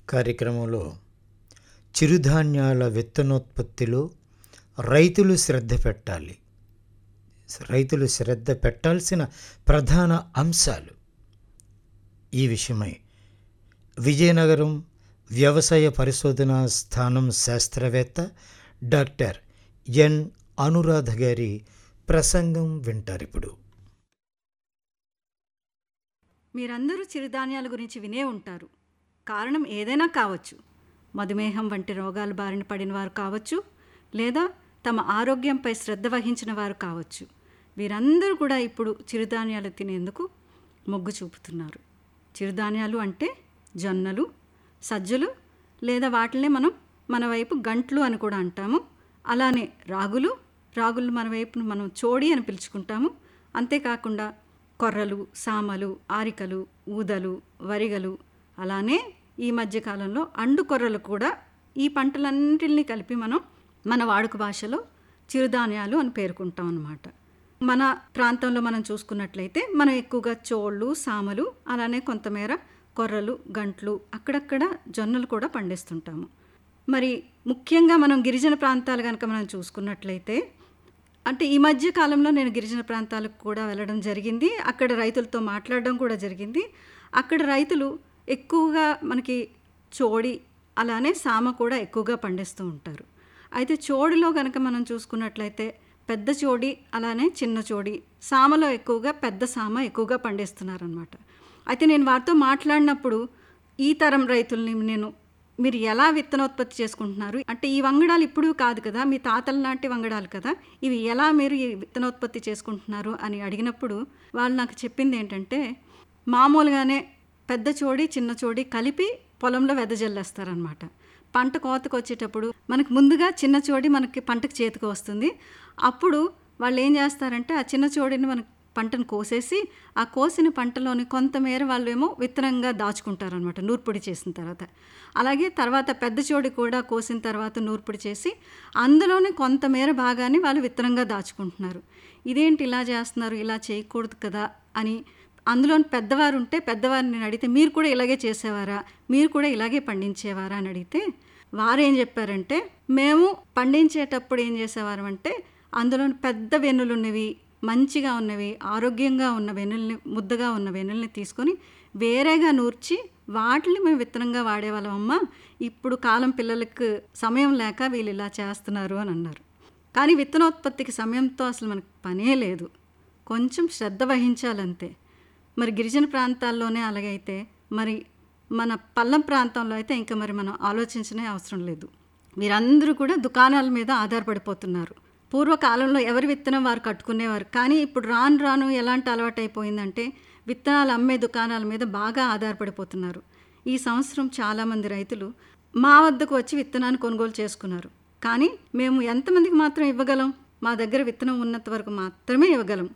కార్యక్రమంలో చిరుధాన్యాల విత్తనోత్పత్తిలో రైతులు శ్రద్ధ పెట్టాలి రైతులు శ్రద్ధ పెట్టాల్సిన ప్రధాన అంశాలు ఈ విషయమై విజయనగరం వ్యవసాయ పరిశోధనా స్థానం శాస్త్రవేత్త డాక్టర్ ఎన్ అనురాధ గారి ప్రసంగం వింటారిప్పుడు మీరందరూ చిరుధాన్యాల గురించి వినే ఉంటారు కారణం ఏదైనా కావచ్చు మధుమేహం వంటి రోగాల బారిన పడిన వారు కావచ్చు లేదా తమ ఆరోగ్యంపై శ్రద్ధ వహించిన వారు కావచ్చు వీరందరూ కూడా ఇప్పుడు చిరుధాన్యాలు తినేందుకు మొగ్గు చూపుతున్నారు చిరుధాన్యాలు అంటే జొన్నలు సజ్జలు లేదా వాటినే మనం మన వైపు గంట్లు అని కూడా అంటాము అలానే రాగులు రాగులు మన వైపును మనం చోడి అని పిలుచుకుంటాము అంతేకాకుండా కొర్రలు సామలు ఆరికలు ఊదలు వరిగలు అలానే ఈ మధ్యకాలంలో అండు కొర్రలు కూడా ఈ పంటలన్నింటినీ కలిపి మనం మన వాడుక భాషలో చిరుధాన్యాలు అని పేర్కొంటాం అన్నమాట మన ప్రాంతంలో మనం చూసుకున్నట్లయితే మనం ఎక్కువగా చోళ్ళు సామలు అలానే కొంతమేర కొర్రలు గంట్లు అక్కడక్కడ జొన్నలు కూడా పండిస్తుంటాము మరి ముఖ్యంగా మనం గిరిజన ప్రాంతాలు కనుక మనం చూసుకున్నట్లయితే అంటే ఈ మధ్య కాలంలో నేను గిరిజన ప్రాంతాలకు కూడా వెళ్ళడం జరిగింది అక్కడ రైతులతో మాట్లాడడం కూడా జరిగింది అక్కడ రైతులు ఎక్కువగా మనకి చోడి అలానే సామ కూడా ఎక్కువగా పండిస్తూ ఉంటారు అయితే చోడిలో కనుక మనం చూసుకున్నట్లయితే పెద్ద చోడి అలానే చిన్న చోడి సామలో ఎక్కువగా పెద్ద సామ ఎక్కువగా పండిస్తున్నారనమాట అయితే నేను వారితో మాట్లాడినప్పుడు ఈ తరం రైతుల్ని నేను మీరు ఎలా విత్తనోత్పత్తి చేసుకుంటున్నారు అంటే ఈ వంగడాలు ఇప్పుడు కాదు కదా మీ తాతల నాటి వంగడాలు కదా ఇవి ఎలా మీరు ఈ విత్తనోత్పత్తి చేసుకుంటున్నారు అని అడిగినప్పుడు వాళ్ళు నాకు చెప్పింది ఏంటంటే మామూలుగానే పెద్ద చోడి చిన్న చోడి కలిపి పొలంలో వెదజల్లేస్తారనమాట పంట కోతకు వచ్చేటప్పుడు మనకు ముందుగా చిన్న చోడి మనకి పంటకు చేతికి వస్తుంది అప్పుడు వాళ్ళు ఏం చేస్తారంటే ఆ చిన్న చోడిని మనకు పంటను కోసేసి ఆ కోసిన పంటలోని కొంతమేర వాళ్ళు ఏమో విత్తనంగా దాచుకుంటారనమాట నూర్పిడి చేసిన తర్వాత అలాగే తర్వాత పెద్ద చోడి కూడా కోసిన తర్వాత నూర్పిడి చేసి అందులోనే కొంతమేర భాగాన్ని వాళ్ళు విత్తనంగా దాచుకుంటున్నారు ఇదేంటి ఇలా చేస్తున్నారు ఇలా చేయకూడదు కదా అని అందులో పెద్దవారు ఉంటే పెద్దవారిని నేను అడిగితే మీరు కూడా ఇలాగే చేసేవారా మీరు కూడా ఇలాగే పండించేవారా అని అడిగితే వారు ఏం చెప్పారంటే మేము పండించేటప్పుడు ఏం చేసేవారు అంటే అందులో పెద్ద వెన్నులు ఉన్నవి మంచిగా ఉన్నవి ఆరోగ్యంగా ఉన్న వెన్నుల్ని ముద్దగా ఉన్న వెన్నుల్ని తీసుకొని వేరేగా నూర్చి వాటిని మేము విత్తనంగా వాడేవాళ్ళం అమ్మ ఇప్పుడు కాలం పిల్లలకు సమయం లేక వీళ్ళు ఇలా చేస్తున్నారు అని అన్నారు కానీ విత్తనోత్పత్తికి సమయంతో అసలు మనకు పనే లేదు కొంచెం శ్రద్ధ వహించాలంతే మరి గిరిజన ప్రాంతాల్లోనే అలాగైతే మరి మన పల్లం ప్రాంతంలో అయితే ఇంకా మరి మనం ఆలోచించనే అవసరం లేదు వీరందరూ కూడా దుకాణాల మీద ఆధారపడిపోతున్నారు పూర్వకాలంలో ఎవరి విత్తనం వారు కట్టుకునేవారు కానీ ఇప్పుడు రాను రాను ఎలాంటి అలవాటు అయిపోయిందంటే విత్తనాలు అమ్మే దుకాణాల మీద బాగా ఆధారపడిపోతున్నారు ఈ సంవత్సరం చాలామంది రైతులు మా వద్దకు వచ్చి విత్తనాన్ని కొనుగోలు చేసుకున్నారు కానీ మేము ఎంతమందికి మాత్రం ఇవ్వగలం మా దగ్గర విత్తనం ఉన్నంత వరకు మాత్రమే ఇవ్వగలం